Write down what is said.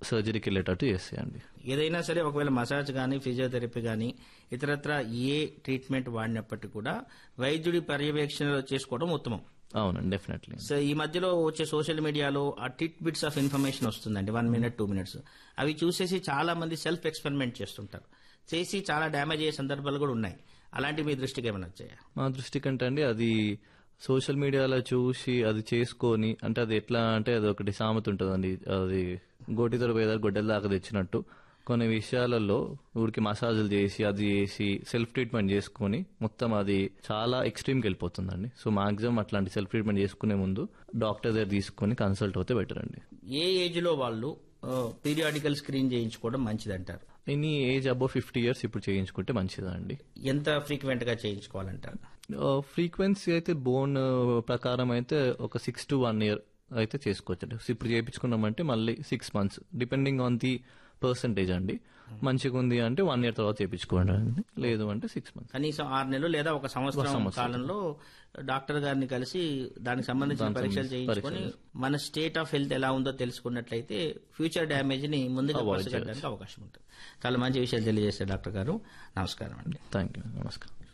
సర్జరీకి వెళ్ళేటట్టు చేస్తాయండి ఏదైనా సరే ఒకవేళ మసాజ్ కానీ ఫిజియోథెరపీ కానీ ఇతరత్ర ఏ ట్రీట్మెంట్ వాడినప్పటికీ కూడా వైద్యుడి పర్యవేక్షణలో చేసుకోవడం ఉత్తమం అవునండి డెఫినెట్లీ సో ఈ మధ్యలో వచ్చే సోషల్ మీడియాలో ఆ టిట్ బిట్స్ ఆఫ్ ఇన్ఫర్మేషన్ వస్తుందండి వన్ మినిట్ టూ మినిట్స్ అవి చూసేసి చాలా మంది సెల్ఫ్ ఎక్స్పెరిమెంట్ చేస్తుంటారు చేసి చాలా డ్యామేజ్ అయ్యే సందర్భాలు కూడా ఉన్నాయి అలాంటి మీ దృష్టికి ఏమైనా వచ్చాయా మా దృష్టి కంటే అండి అది సోషల్ మీడియాలో చూసి అది చేసుకొని అంటే అది ఎట్లా అంటే అది ఒకటి సామెత ఉంటుందండి అది గోటితో పోయేదారు గొడ్డల దాకా తెచ్చినట్టు కొన్ని విషయాలలో ఊరికి మసాజులు చేసి అది చేసి సెల్ఫ్ ట్రీట్మెంట్ చేసుకొని మొత్తం అది చాలా ఎక్స్ట్రీమ్కి వెళ్ళిపోతుందండి సో మాక్సిమం అట్లాంటి సెల్ఫ్ ట్రీట్మెంట్ చేసుకునే ముందు డాక్టర్ దగ్గర తీసుకొని కన్సల్ట్ అవుతే బెటర్ అండి ఏ ఏజ్ లో వాళ్ళు పీరియాడికల్ స్క్రీన్ చేయించుకోవడం మంచిదంటారు any age above fifty years ఇప్పుడు చేయించుకుంటే మంచిదండి ఎంత ఫ్రీక్వెంట్ గా చేయించుకోవాలంటారు ఫ్రీక్వెన్సీ అయితే బోన్ ప్రకారం అయితే ఒక సిక్స్ టు వన్ ఇయర్ అయితే చేసుకోవచ్చు ఇప్పుడు చేయించుకున్నామంటే మళ్ళీ six months depending on the percentage అండి మంచిగా ఉంది అంటే వన్ ఇయర్ తర్వాత చేయించుకోండి అండి లేదు అంటే సిక్స్ మంత్స్ కనీసం ఆరు నెలలు లేదా ఒక సంవత్సరం కాలంలో డాక్టర్ గారిని కలిసి దానికి సంబంధించిన పరీక్షలు చేయించుకొని మన స్టేట్ ఆఫ్ హెల్త్ ఎలా ఉందో తెలుసుకున్నట్లయితే ఫ్యూచర్ డ్యామేజ్ ని ముందుగా పసిగట్టడానికి అవకాశం ఉంటుంది చాలా మంచి విషయాలు తెలియజేశారు డాక్టర్ గారు నమస్కారం అండి థ్యాంక్ యూ నమస్కారం